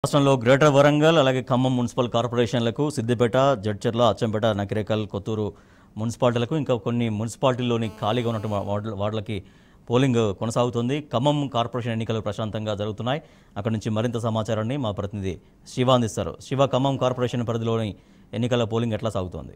రాష్ట్రంలో గ్రేటర్ వరంగల్ అలాగే ఖమ్మం మున్సిపల్ కార్పొరేషన్లకు సిద్దిపేట జడ్చర్ల అచ్చంపేట నకిరేకల్ కొత్తూరు మున్సిపాలిటీలకు ఇంకా కొన్ని మున్సిపాలిటీల్లోని ఖాళీగా ఉన్నటువంటి వార్డుల వార్డులకి పోలింగ్ కొనసాగుతుంది ఖమ్మం కార్పొరేషన్ ఎన్నికలు ప్రశాంతంగా జరుగుతున్నాయి అక్కడి నుంచి మరింత సమాచారాన్ని మా ప్రతినిధి శివ అందిస్తారు శివ ఖమ్మం కార్పొరేషన్ పరిధిలోని ఎన్నికల పోలింగ్ ఎట్లా సాగుతోంది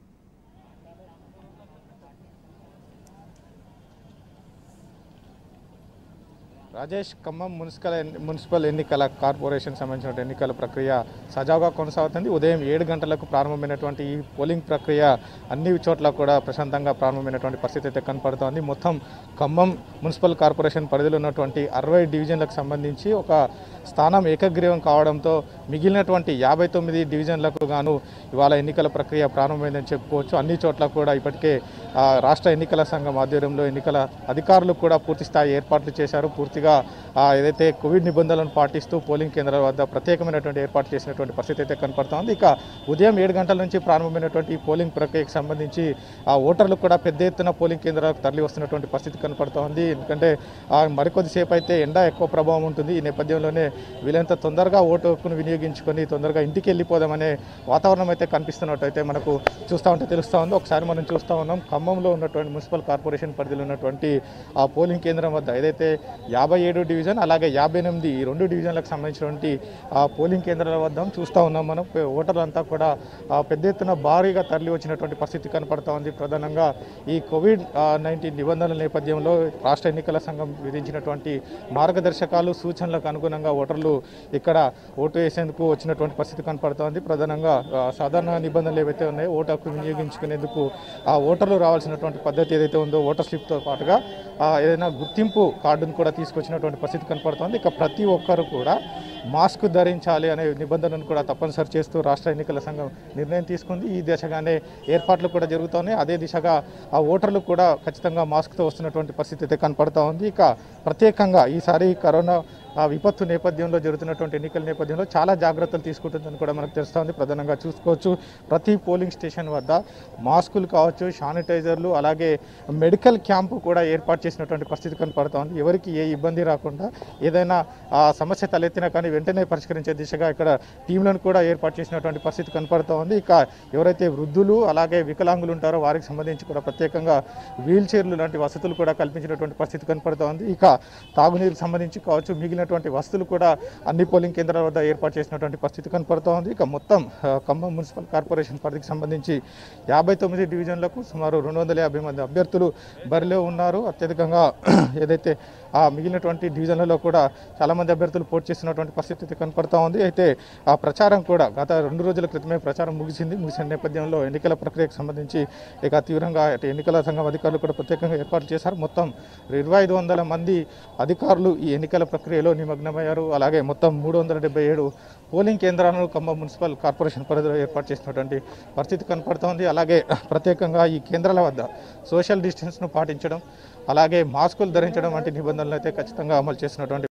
రాజేష్ ఖమ్మం మున్సిపల్ ఎన్ని- మున్సిపల్ ఎన్నికల కార్పొరేషన్ సంబంధించిన ఎన్నికల ప్రక్రియ సజావుగా కొనసాగుతుంది ఉదయం ఏడు గంటలకు ప్రారంభమైనటువంటి ఈ పోలింగ్ ప్రక్రియ అన్ని చోట్ల కూడా ప్రశాంతంగా ప్రారంభమైనటువంటి పరిస్థితి అయితే కనపడుతోంది మొత్తం ఖమ్మం మున్సిపల్ కార్పొరేషన్ పరిధిలో ఉన్నటువంటి అరవై డివిజన్లకు సంబంధించి ఒక స్థానం ఏకగ్రీవం కావడంతో మిగిలినటువంటి యాభై తొమ్మిది డివిజన్లకు గాను ఇవాళ ఎన్నికల ప్రక్రియ ప్రారంభమైందని చెప్పుకోవచ్చు అన్ని చోట్ల కూడా ఇప్పటికే ఆ, రాష్ట్ర ఎన్నికల సంఘం ఆధ్వర్యంలో ఎన్నికల అధికారులు కూడా పూర్తి స్థాయి ఏర్పాట్లు చేశారు పూర్తిగా ఆ, ఏదైతే కోవిడ్ నిబంధనలను పాటిస్తూ పోలింగ్ కేంద్రాల వద్ద ప్రత్యేకమైనటువంటి ఏర్పాట్లు చేసినటువంటి పరిస్థితి అయితే కనపడుతోంది ఇక ఉదయం ఏడు గంటల నుంచి ప్రారంభమైనటువంటి ఈ పోలింగ్ ప్రక్రియకు సంబంధించి ఆ ఓటర్లు కూడా పెద్ద ఎత్తున పోలింగ్ కేంద్రాలకు తరలి వస్తున్నటువంటి పరిస్థితి కనపడుతోంది ఎందుకంటే ఆ, మరికొద్దిసేపు అయితే ఎండ ఎక్కువ ప్రభావం ఉంటుంది ఈ నేపథ్యంలోనే వీలైనంత తొందరగా ఓటు హక్కును వినియోగించుకొని తొందరగా ఇంటికి వెళ్ళిపోదామనే వాతావరణం అయితే కనిపిస్తున్నట్టు అయితే మనకు చూస్తూ ఉంటే తెలుస్తూ ఉంది ఒకసారి మనం చూస్తూ ఉన్నాం ఖమ్మంలో ఉన్నటువంటి మున్సిపల్ కార్పొరేషన్ పరిధిలో ఉన్నటువంటి ఆ పోలింగ్ కేంద్రం వద్ద ఏదైతే యాభై ఏడు డివిజన్ అలాగే యాభై ఎనిమిది ఈ రెండు డివిజన్లకు సంబంధించినటువంటి ఆ పోలింగ్ కేంద్రాల వద్ద చూస్తూ ఉన్నాం మనం పే- ఓటర్లంతా కూడా ఆ పెద్ద ఎత్తున భారీగా తరలి వచ్చినటువంటి పరిస్థితి కనపడతా ఉంది ప్రధానంగా ఈ కోవిడ్ నైన్టీన్ నిబంధనల నేపథ్యంలో రాష్ట్ర ఎన్నికల సంఘం విధించినటువంటి మార్గదర్శకాలు సూచనలకు అనుగుణంగా ఓటర్లు ఇక్కడ ఓటు వేసేందుకు వచ్చినటువంటి పరిస్థితి కనపడుతోంది ప్రధానంగా ఆ, సాధారణ నిబంధనలు ఏవైతే ఉన్నాయో ఓటు హక్కు వినియోగించుకునేందుకు ఆ ఓటర్లు రావాల్సినటువంటి పద్ధతి ఏదైతే ఉందో ఓటర్ స్లిప్తో పాటుగా ఆ, ఏదైనా గుర్తింపు కార్డును కూడా తీసుకొచ్చినటువంటి పరిస్థితి కనపడుతోంది ఇక ప్రతి ఒక్కరు కూడా మాస్క్ ధరించాలి అనే నిబంధనను కూడా తప్పనిసరి చేస్తూ రాష్ట్ర ఎన్నికల సంఘం నిర్ణయం తీసుకుంది ఈ దిశగానే ఏర్పాట్లు కూడా జరుగుతున్నాయి అదే దిశగా ఆ ఓటర్లు కూడా ఖచ్చితంగా మాస్క్తో వస్తున్నటువంటి పరిస్థితి అయితే కనపడతా ఉంది ఇక ప్రత్యేకంగా ఈసారి కరోనా ఆ విపత్తు నేపథ్యంలో జరుగుతున్నటువంటి ఎన్నికల నేపథ్యంలో చాలా జాగ్రత్తలు తీసుకుంటుందని కూడా మనకు తెలుస్తోంది ప్రధానంగా చూసుకోవచ్చు ప్రతి పోలింగ్ స్టేషన్ వద్ద మాస్కులు కావచ్చు శానిటైజర్లు అలాగే మెడికల్ క్యాంపు కూడా ఏర్పాటు చేసినటువంటి పరిస్థితి కనపడుతోంది ఎవరికి ఏ ఇబ్బంది రాకుండా ఏదైనా ఆ, సమస్య తలెత్తినా కానీ వెంటనే పరిష్కరించే దిశగా ఇక్కడ టీంలను కూడా ఏర్పాటు చేసినటువంటి పరిస్థితి కనపడుతోంది ఇక ఎవరైతే వృద్ధులు అలాగే వికలాంగులు ఉంటారో వారికి సంబంధించి కూడా ప్రత్యేకంగా వీల్ చైర్లు లాంటి వసతులు కూడా కల్పించినటువంటి పరిస్థితి కనపడుతోంది ఇక తాగునీరుకు సంబంధించి కావచ్చు మిగిలినటువంటి వసతులు కూడా అన్ని పోలింగ్ కేంద్రాల వద్ద ఏర్పాటు చేసినటువంటి పరిస్థితి కనపడుతోంది ఇక మొత్తం ఆ, ఖమ్మం మున్సిపల్ కార్పొరేషన్ పరిధికి సంబంధించి యాభై తొమ్మిది డివిజన్లకు సుమారు రెండు వందల యాభై మంది అభ్యర్థులు బరిలో ఉన్నారు అత్యధికంగా ఏదైతే ఆ మిగిలినటువంటి డివిజన్లలో కూడా చాలామంది అభ్యర్థులు పోటీ చేస్తున్నటువంటి పరిస్థితి అయితే కనపడతా ఉంది అయితే ఆ ప్రచారం కూడా గత రెండు రోజుల క్రితమే ప్రచారం ముగిసింది ముగిసిన నేపథ్యంలో ఎన్నికల ప్రక్రియకు సంబంధించి ఇక తీవ్రంగా అటు ఎన్నికల సంఘం అధికారులు కూడా ప్రత్యేకంగా ఏర్పాటు చేశారు మొత్తం ఇరవై ఐదు వందల మంది అధికారులు ఈ ఎన్నికల ప్రక్రియలో నిమగ్నమయ్యారు అలాగే మొత్తం మూడు వందల డెబ్బై ఏడు పోలింగ్ కేంద్రాలను ఖమ్మం మున్సిపల్ కార్పొరేషన్ పరిధిలో ఏర్పాటు చేసినటువంటి పరిస్థితి కనపడుతోంది అలాగే ప్రత్యేకంగా ఈ కేంద్రాల వద్ద సోషల్ డిస్టెన్స్ను పాటించడం అలాగే మాస్కులు ధరించడం వంటి నిబంధనలు అయితే ఖచ్చితంగా అమలు చేసినటువంటి